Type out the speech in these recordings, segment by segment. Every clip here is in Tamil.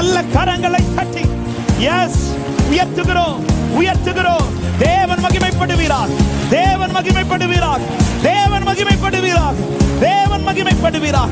நல்ல கரங்களை தட்டி எஸ் உயர்த்துகிறோம் உயர்த்துகிறோம் தேவன் மகிமைப்படுவீரார் தேவன் மகிமைப்படுவீரார் தேவன் மகிமைப்படுவீரார் தேவன் மகிமைப்படுவீரார்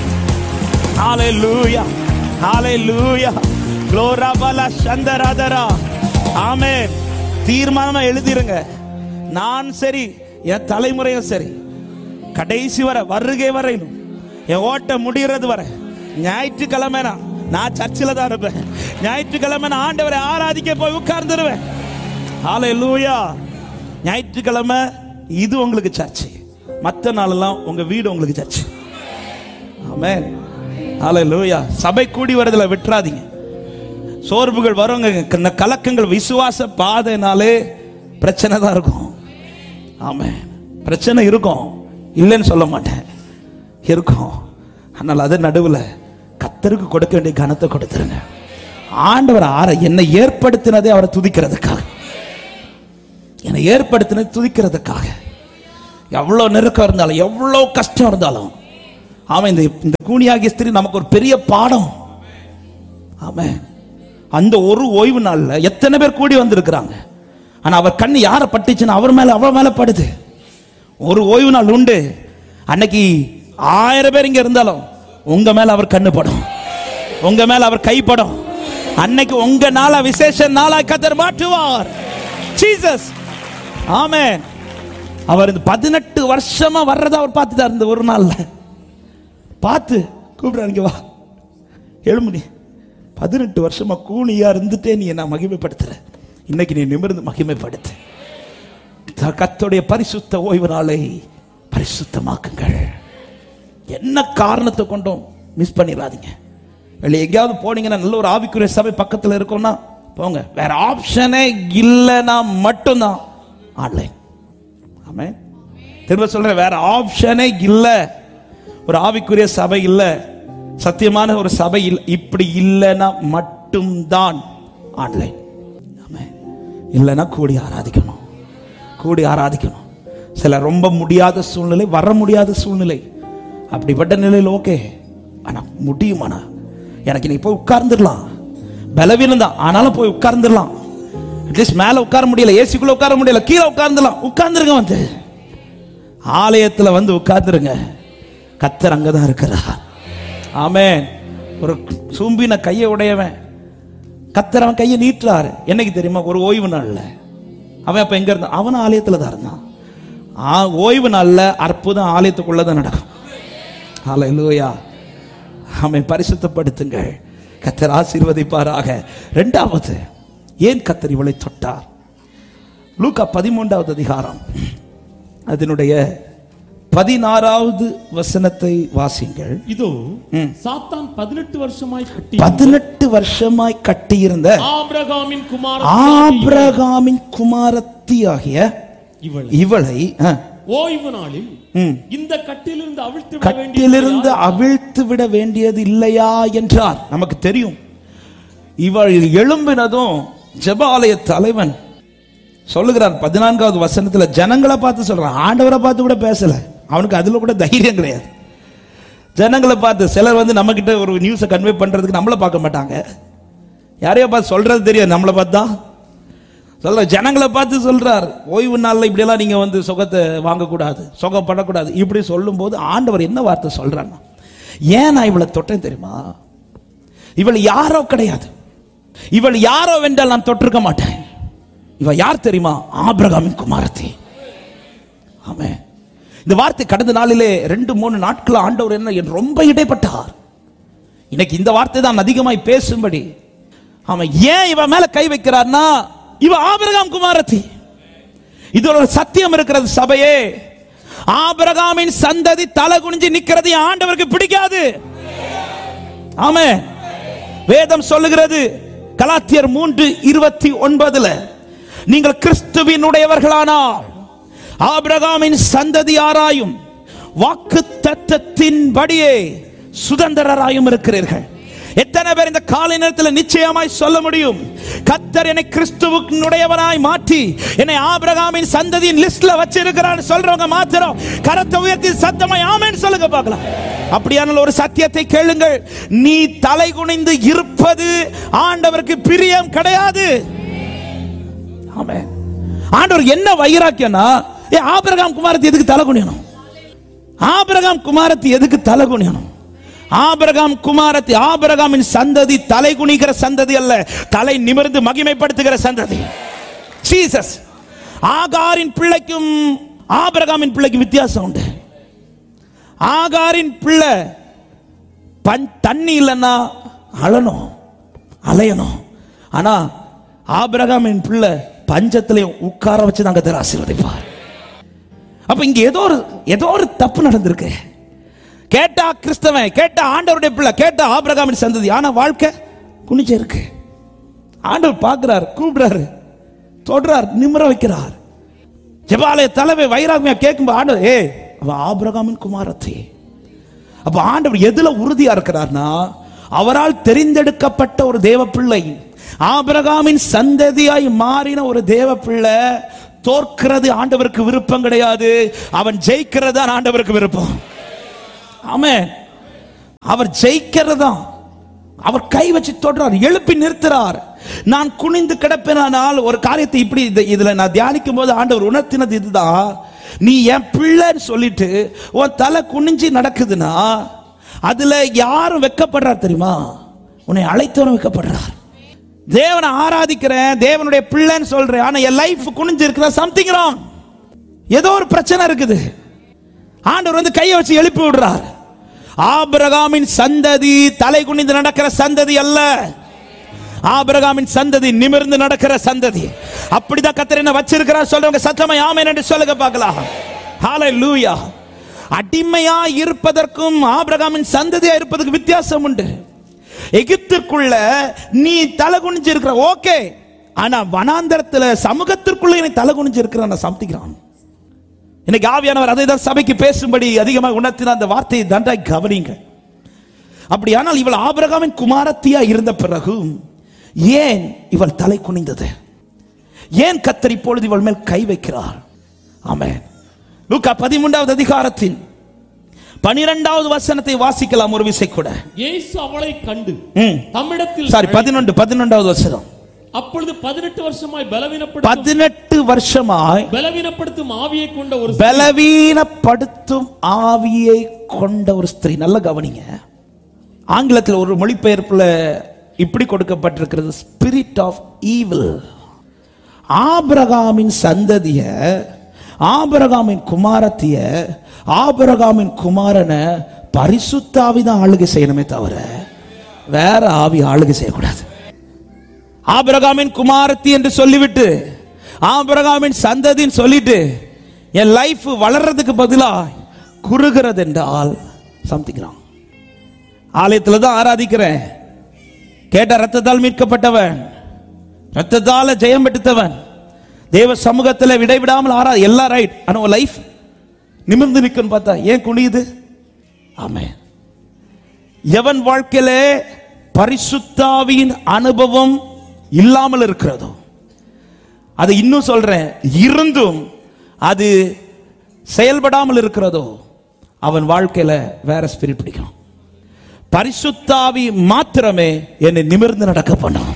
ஹalleluya ஹalleluya glory bala சந்தராதரா ஆமென் தீர்மானமா எழுதிருங்க நான் சரி என் தலைமுறையும் சரி கடைசி வரை வருகை வரையிலும் என் ஓட்ட முடிகிறது வரை ஞாயிற்றுக்கிழமை நான் நான் சர்ச்சில் தான் இருப்பேன் ஞாயிற்றுக்கிழமை நான் ஆண்டவரை ஆராதிக்க போய் உட்கார்ந்துருவேன் ஹalleluya ஞாயிற்றுக்கிழமை இது உங்களுக்கு சர்ச்சு மற்ற நாளெல்லாம் உங்க வீடு உங்களுக்கு சர்ச்சு ஆமென் ஹalleluya சபை கூடி வரதுல விட்டுறாதீங்க சோர்வுகள் வருங்க இந்த கலக்கங்கள் விசுவாச பாதைனாலே பிரச்சனை தான் இருக்கும் ஆமென் பிரச்சனை இருக்கும் இல்லைன்னு சொல்ல மாட்டேன் இருக்கும் ஆனால் அது நடுவில் கத்தருக்கு கொடுக்க வேண்டிய கனத்தை கொடுத்துருங்க ஆண்டவர் ஆற என்னை ஏற்படுத்தினதே அவரை துதிக்கிறதுக்காக என்னை ஏற்படுத்தினது துதிக்கிறதுக்காக எவ்வளோ நெருக்கம் இருந்தாலும் எவ்வளோ கஷ்டம் இருந்தாலும் அவன் இந்த இந்த கூனியாகிய ஸ்திரீ நமக்கு ஒரு பெரிய பாடம் ஆமென் அந்த ஒரு ஓய்வு நாள்ல எத்தனை பேர் கூடி வந்திருக்கிறாங்க ஆனா அவர் கண்ணு யாரை பட்டுச்சுன்னா அவர் மேல அவ மேல படுது ஒரு ஓய்வு நாள் உண்டு அன்னைக்கு ஆயிரம் பேர் இங்க இருந்தாலும் உங்க மேல அவர் கண்ணு படும் உங்க மேல அவர் கைப்படும் அன்னைக்கு உங்க நாளா விசேஷ நாளா கத்தர் மாற்றுவார் ஜீசஸ் ஆமென் அவர் இந்த பதினெட்டு வருஷமா வர்றதை அவர் பார்த்துட்டார் இந்த ஒரு நாள்ல பார்த்து கூப்பிடுறாரு இங்க வா எழுமுடி பதினெட்டு வருஷமா கூனியா இருந்துட்டே நீ என்ன மகிமைப்படுத்துற இன்னைக்கு நீ நிமிர்ந்து மகிமைப்படுத்து த- கர்த்தருடைய பரிசுத்த ஓய்வு நாளை பரிசுத்தமாக்குங்கள் என்ன காரணத்தை கொண்டும் மிஸ் பண்ணிடாதீங்க வெளியே எங்கேயாவது போனீங்கன்னா நல்ல ஒரு ஆவிக்குரிய சபை பக்கத்தில் இருக்கோம்னா போங்க வேற ஆப்ஷனே இல்லைன்னா மட்டும்தான் ஆன்லைன் ஆமென் திரும்ப சொல்றேன் வேற ஆப்ஷனே இல்லை ஒரு ஆவிக்குரிய சபை இல்லை சத்தியமான ஒரு சபை இல்லை இப்படி இல்லைன்னா மட்டும்தான் ஆன்லைன் ஆமென் இல்லைன்னா கூடி ஆராதிக்கணும் கூடி ஆராதிக்கணும் சில ரொம்ப முடியாத சூழ்நிலை வர முடியாத சூழ்நிலை அப்படிப்பட்ட நிலையில் ஓகே ஆனா முடியுமாண்ணா எனக்கு நீ போய் உட்கார்ந்துடலாம் பலவீனம் தான் ஆனாலும் போய் உட்கார்ந்துடலாம் அட்லீஸ்ட் மேல உட்கார முடியல ஏசிக்குள்ள உட்கார முடியல கீழே உட்கார்ந்துடலாம் உட்கார்ந்துருங்க வந்து ஆலயத்துல வந்து உட்கார்ந்துருங்க கத்தர் அங்கதான் இருக்கிறார் ஆமென் ஒரு சூம்பின கையை உடையவன் கத்தர் அவன் கையை நீட்டுறாரு என்னைக்கு தெரியுமா ஒரு ஓய்வு நாள்ல அவன் அப்ப எங்க இருந்தான் அவனும் ஆலயத்துல தான் இருந்தான் ஆ, ஓய்வு நாள்ல அற்புதம் ஆலயத்துக்குள்ள தான் நடக்கும் ஹalleluya அவன் பரிசுத்தப்படுத்துங்கள் கத்தர் ஆசீர்வதிப்பாராக ரெண்டாவது ஏன் கத்தர் இவளை தொட்டார் லூக்கா பதிமூன்றாவது அதிகாரம் அதனுடைய பதினாறாவது வசனத்தை வாசிங்கள் இதோ ம். சாத்தான் பதினெட்டு வருஷமாய் கட்டி பதினெட்டு வருஷமாய் கட்டியிருந்த ஆபிரகாமின் குமார ஆபிரகாமின் குமாரத்தியாகிய இவள் இவளை ஆ, ஓய்வு நாளில் ம், இந்த கட்டிலிருந்து அவிழ்த்து விட கட்டிலிருந்து வேண்டியது அவிழ்த்து விட வேண்டியது இல்லையா என்றார் நமக்கு தெரியும் இவள் எழும்பினதும் ஜெபாலய தலைவன் சொல்லுகிறார் பதினான்காவது வசனத்துல ஜனங்களை பார்த்து சொல்றான் ஆண்டவரை பார்த்து கூட பேசல அவனுக்கு அதுல கூட தைரியம் கிடையாது ஜனங்களை பார்த்து சிலர் வந்து நம்ம கிட்ட ஒரு நியூஸை கன்வே பண்றதுக்கு நம்மள பார்க்க மாட்டாங்க யாரையோ பார்த்து சொல்றது தெரியாது நம்மளை பார்த்தா சொல்ற ஜனங்களை பார்த்து சொல்றார் ஓய்வு நாள்ல இப்படியெல்லாம் நீங்க வந்து சுகத்தை வாங்கக்கூடாது சுகப்படக்கூடாது இப்படி சொல்லும்போது ஆண்டவர் என்ன வார்த்தை சொல்றான்னா ஏன் நான் இவளை தொட்டேன் தெரியுமா இவள் யாரோ கிடையாது இவள் யாரோ வென்றால் நான் தொட்டிருக்க மாட்டேன் இவ யார் தெரியுமா ஆபிரகாமின் குமாரத்தி ஆமே இந்த வார்த்தை கடந்த நாளிலே ரெண்டு மூணு நாட்கள் ஆண்டவர் என்ன என் ரொம்ப இடைப்பட்டார் இன்னைக்கு இந்த வார்த்தை தான் அதிகமாய் பேசும்படி அவன் ஏன் இவன் மேல கை வைக்கிறார்னா இவ ஆபிரகாம் குமாரத்தி இது ஒரு சத்தியம் இருக்கிறது சபையே ஆபிரகாமின் சந்ததி தலை குனிஞ்சு நிக்கிறது என் ஆண்டவருக்கு பிடிக்காது ஆமே வேதம் சொல்லுகிறது கலாத்தியர் மூன்று இருபத்தி ஒன்பதுல நீங்கள் கிறிஸ்துவினுடையவர்களானால் ஆபிரகாமின் சந்ததியாராயும் வாக்கு தத்தத்தின்படியே சுதந்திரராயும் இருக்கிறீர்கள் எத்தனை பேர் இந்த காலை நேரத்தில் நிச்சயமாய் சொல்ல முடியும் கத்தர் என்னை கிறிஸ்துவுக்குடையவனாய் மாற்றி என்னை ஆபிரகாமின் சந்ததியின் லிஸ்ட்ல வச்சிருக்கிறான்னு சொல்றவங்க மாத்திரம் கரத்தை உயர்த்தி சத்தமாய் ஆமென்னு சொல்லுங்க பார்க்கலாம் அப்படியானால் ஒரு சத்தியத்தை கேளுங்கள் நீ தலை குனிந்து இருப்பது ஆண்டவருக்கு பிரியம் கிடையாது ஆமென் ஆண்டவர் என்ன வைராக்கியம்னா ஏ ஆபிரகாம் குமாரத்தி எதுக்கு தலை குனியணும் ஆபிரகாம் குமாரத்தி எதுக்கு தலை குனியணும் ஆபிரகாம் குமாரத்தி ஆபிரகாமின் சந்ததி தலை குனிகிற சந்ததி அல்ல தலை நிமிர்ந்து மகிமைப்படுத்துகிற சந்ததி ஜீசஸ் ஆகாரின் பிள்ளைக்கும் ஆபிரகாமின் பிள்ளைக்கும் வித்தியாசம் உண்டு ஆகாரின் பிள்ளை பஞ் தண்ணி இல்லைன்னா அழணும் அலையணும் ஆனா ஆபிரகாமின் பிள்ளை பஞ்சத்திலையும் உட்கார வச்சு நாங்க தர ஆசீர்வதிப்பார் அப்ப இங்க ஏதோ ஒரு ஏதோ ஒரு தப்பு நடந்திருக்கு கேட்டா கிறிஸ்தவன் கேட்டா ஆண்டவருடைய பிள்ளை கேட்டா ஆபிரகாமின் சந்ததி ஆனா வாழ்க்கை குனிஞ்சே இருக்கு ஆண்டவர் பார்க்கிறார் கூப்பிடுறாரு தொடுறார் நிமிர வைக்கிறார் ஜெபாலய தலைவை வைராகியா கேட்கும்போது ஆண்டவர் ஏ அவ ஆபிரகாமின் குமாரத்தி அப்ப ஆண்டவர் எதுல உறுதியா இருக்கிறார்னா அவரால் தெரிந்தெடுக்கப்பட்ட ஒரு தேவ பிள்ளை ஆபிரகாமின் சந்ததியாய் மாறின ஒரு தேவ பிள்ளை தோற்கிறது ஆண்டவருக்கு விருப்பம் கிடையாது அவன் ஜெயிக்கிறது தான் ஆண்டவருக்கு விருப்பம் ஆமென் அவர் ஜெயிக்கிறதா அவர் கை வச்சு தொடுறார் எழுப்பி நிறுத்துறார் நான் குனிந்து கிடப்பேனால் ஒரு காரியத்தை இப்படி இது- இதுல நான் தியானிக்கும் போது ஆண்டவர் உணர்த்தினது இதுதான் நீ என் பிள்ளைன்னு சொல்லிட்டு உன் தலை குனிஞ்சு நடக்குதுன்னா அதுல யாரும் வெக்கப்படுறார் தெரியுமா உன்னை அழைத்தவனும் வெக்கப்படுறார் தேவனை ஆராதிக்கிறேன் தேவனுடைய பிள்ளைன்னு சொல்றேன் ஆனா என் லைஃப் குனிஞ்சு இருக்கிற சம்திங் ராங் ஏதோ ஒரு பிரச்சனை இருக்குது ஆண்டவர் வந்து கையை வச்சு எழுப்பி விடுறார் ஆபிரகாமின் சந்ததி தலை குனிந்து நடக்கிற சந்ததி அல்ல ஆபிரகாமின் சந்ததி நிமிர்ந்து நடக்கிற சந்ததி அப்படிதான் கத்தர் என்ன வச்சிருக்கிறார் சொல்றவங்க சத்தமா ஆமென் என்று சொல்லுங்க பார்க்கலாம் ஹalleluya அடிமையா இருப்பதற்கும் ஆபிரகாமின் சந்ததியா இருப்பதற்கு வித்தியாசம் உண்டு எகிப்திற்குள்ள நீ தலை குனிஞ்சு இருக்கிற ஓகே ஆனா வனாந்தரத்துல சமூகத்திற்குள்ள நீ தலை குனிஞ்சு இருக்கிற நான் சமத்திக்கிறான் இன்னைக்கு ஆவியானவர் அதை தான் சபைக்கு பேசும்படி அதிகமாக உணர்த்தின அந்த வார்த்தையை நன்றாய் கவனிங்க அப்படியானால் இவள் ஆபிரகாமின் குமாரத்தியா இருந்த பிறகு ஏன் இவள் தலை குனிந்தது ஏன் கத்தர் இப்பொழுது இவள் மேல் கை வைக்கிறார் ஆமென் லூக்கா பதிமூன்றாவது அதிகாரத்தின் பனிரெண்டாவது வசனத்தை வாசிக்கலாம் ஒரு விசை கூட இயேசு அவளை கண்டு ம். தம்மிடத்தில் சாரி பதினொன்று பதினொன்றாவது வசனம் அப்பொழுது பதினெட்டு வருஷமாய் பலவீனப்படுத்தும் பதினெட்டு வருஷமாய் பலவீனப்படுத்தும் ஆவியை கொண்ட ஒரு பலவீனப்படுத்தும் ஆவியை கொண்ட ஒரு ஸ்திரீ நல்ல கவனிங்க ஆங்கிலத்தில் ஒரு மொழிபெயர்ப்புல இப்படி கொடுக்கப்பட்டிருக்கிறது ஸ்பிரிட் ஆஃப் ஈவில் ஆபிரகாமின் சந்ததிய ஆபிரகாமின் குமாரத்திய ஆபிரகாமின் குமாரனை பரிசுத்தாவி தான் ஆளுகை செய்யணுமே தவிர வேற ஆவி ஆளுகை செய்யக்கூடாது ஆபிரகாமின் குமாரத்தி என்று சொல்லிவிட்டு ஆபிரகாமின் சந்ததின்னு சொல்லிட்டு என் லைஃப் வளர்றதுக்கு பதிலா குறுகிறது என்றால் சம்திங் ராங் ஆலயத்தில் தான் ஆராதிக்கிறேன் கேட்ட ரத்தத்தால் மீட்கப்பட்டவன் ரத்தத்தால ஜெயம் பெற்றுத்தவன் தேவ சமூகத்தில் விடைவிடாமல் ஆரா எல்லாம் ரைட் ஆனா லைஃப் நிமிர்ந்து நிற்கும் பார்த்தா ஏன் குனியுது ஆமே எவன் வாழ்க்கையிலே பரிசுத்தாவியின் அனுபவம் இல்லாமல் இருக்கிறதோ அது இன்னும் சொல்றேன் இருந்தும் அது செயல்படாமல் இருக்கிறதோ அவன் வாழ்க்கையில வேற ஸ்பிரிட் பிடிக்கும் பரிசுத்தாவி மாத்திரமே என்னை நிமிர்ந்து நடக்க பண்ணும்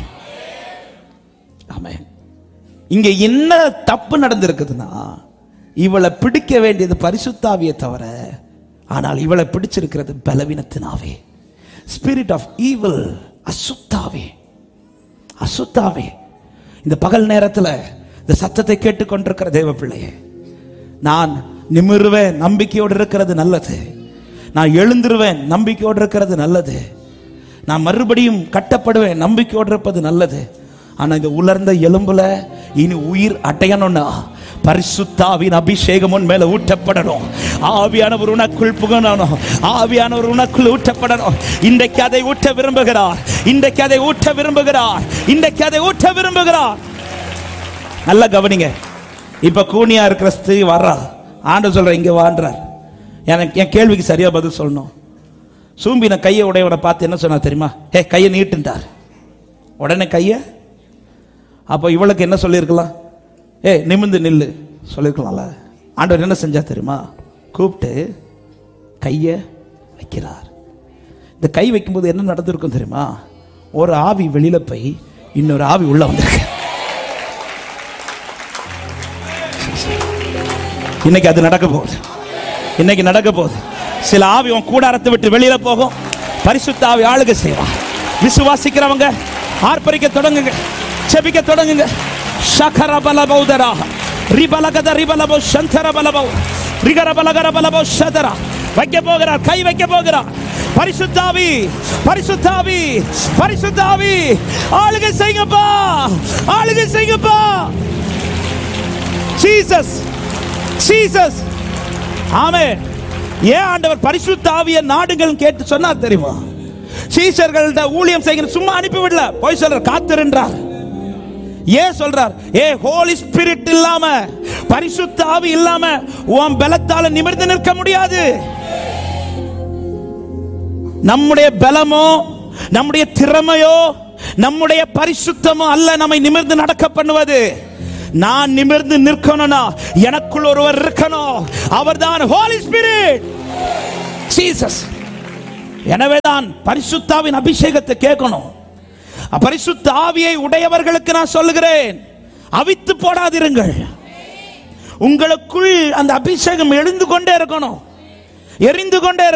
ஆமென் இங்க என்ன தப்பு நடந்திருக்குதுன்னா இவளை பிடிக்க வேண்டியது பரிசுத்தாவியை தவிர ஆனால் இவளை பிடிச்சிருக்கிறது பலவீனத்தினாவே ஸ்பிரிட் ஆஃப் ஈவில் அசுத்தாவே அசுத்தாவே இந்த பகல் நேரத்துல இந்த சத்தத்தை கேட்டுக்கொண்டிருக்கிற தேவ பிள்ளையே நான் நிமிருவேன் நம்பிக்கையோடு இருக்கிறது நல்லது நான் எழுந்திருவேன் நம்பிக்கையோடு இருக்கிறது நல்லது நான் மறுபடியும் கட்டப்படுவேன் நம்பிக்கையோடு இருப்பது நல்லது ஆனா இந்த உலர்ந்த எலும்புல இனி உயிர் அடையணும்னா பரிசுத்தாவின் அபிஷேகம் உன் மேல ஊற்றப்படணும் ஆவியானவர் உனக்குள் புகழணும் ஆவியானவர் உனக்குள் ஊற்றப்படணும் இன்றைக்கு அதை ஊற்ற விரும்புகிறார் இன்றைக்கு அதை ஊற்ற விரும்புகிறார் இன்றைக்கு அதை ஊற்ற விரும்புகிறார் நல்லா கவனிங்க இப்ப கூனியா இருக்கிற ஸ்திரீ வர்றா ஆண்டு சொல்ற இங்க வான்றார் எனக்கு என் கேள்விக்கு சரியா பதில் சொல்லணும் சூம்பின கையை உடையவனை பார்த்து என்ன சொன்னா தெரியுமா ஏ கையை நீட்டுன்றார் உடனே கையை அப்போ இவளுக்கு என்ன சொல்லியிருக்கலாம் ஏ நிமிந்து நில்லு சொல்லியிருக்கலாம்ல ஆண்டவர் என்ன செஞ்சா தெரியுமா கூப்பிட்டு கையை வைக்கிறார் இந்த கை வைக்கும்போது என்ன நடந்திருக்கும் தெரியுமா ஒரு ஆவி வெளியில போய் இன்னொரு ஆவி உள்ள வந்திருக்கு இன்னைக்கு அது நடக்க போகுது இன்னைக்கு நடக்க போகுது சில ஆவி உன் கூடாரத்தை விட்டு வெளியில போகும் பரிசுத்த ஆவி ஆளுக செய்வான் விசுவாசிக்கிறவங்க ஆர்ப்பரிக்க தொடங்குங்க செபிக்க தொடங்குங்க சகர பலபௌதரா ரிபலகத ரிபலபோ சந்தர பலபோ ரிகர பலகர பலபோ சதரா வைக்க போகிறார் கை வைக்க போகிறார் பரிசுத்தாவி பரிசுத்தாவி பரிசுத்தாவி ஆளுகை செய்யுங்கப்பா ஆளுகை செய்யுங்கப்பா ஜீசஸ் ஜீசஸ் ஆமே ஏன் ஆண்டவர் பரிசுத்த ஆவிய நாடுகள் கேட்டு சொன்னார் தெரியுமா சீசர்கள்ட்ட ஊழியம் செய்கிற சும்மா அனுப்பி விடல போய் சொல்றார் காத்திருன்றார் ஏன் சொல்றார் ஏ ஹோலி ஸ்பிரிட் இல்லாம பரிசுத்த ஆவி இல்லாம உன் பலத்தால நிமிர்ந்து நிற்க முடியாது நம்முடைய பலமோ நம்முடைய திறமையோ நம்முடைய பரிசுத்தமோ அல்ல நம்மை நிமிர்ந்து நடக்க பண்ணுவது நான் நிமிர்ந்து நிற்கணும்னா எனக்குள் ஒருவர் இருக்கணும் அவர்தான் ஹோலி ஸ்பிரிட் ஜீசஸ் எனவேதான் பரிசுத்தாவின் அபிஷேகத்தை கேட்கணும் பரிசுத்த ஆவியை உடையவர்களுக்கு நான் சொல்லுகிறேன் அவித்து போடாதிருங்கள் உங்களுக்குள் அந்த அபிஷேகம் எழுந்து கொண்டே இருக்கணும் எரிந்து கொண்டே இருக்கணும்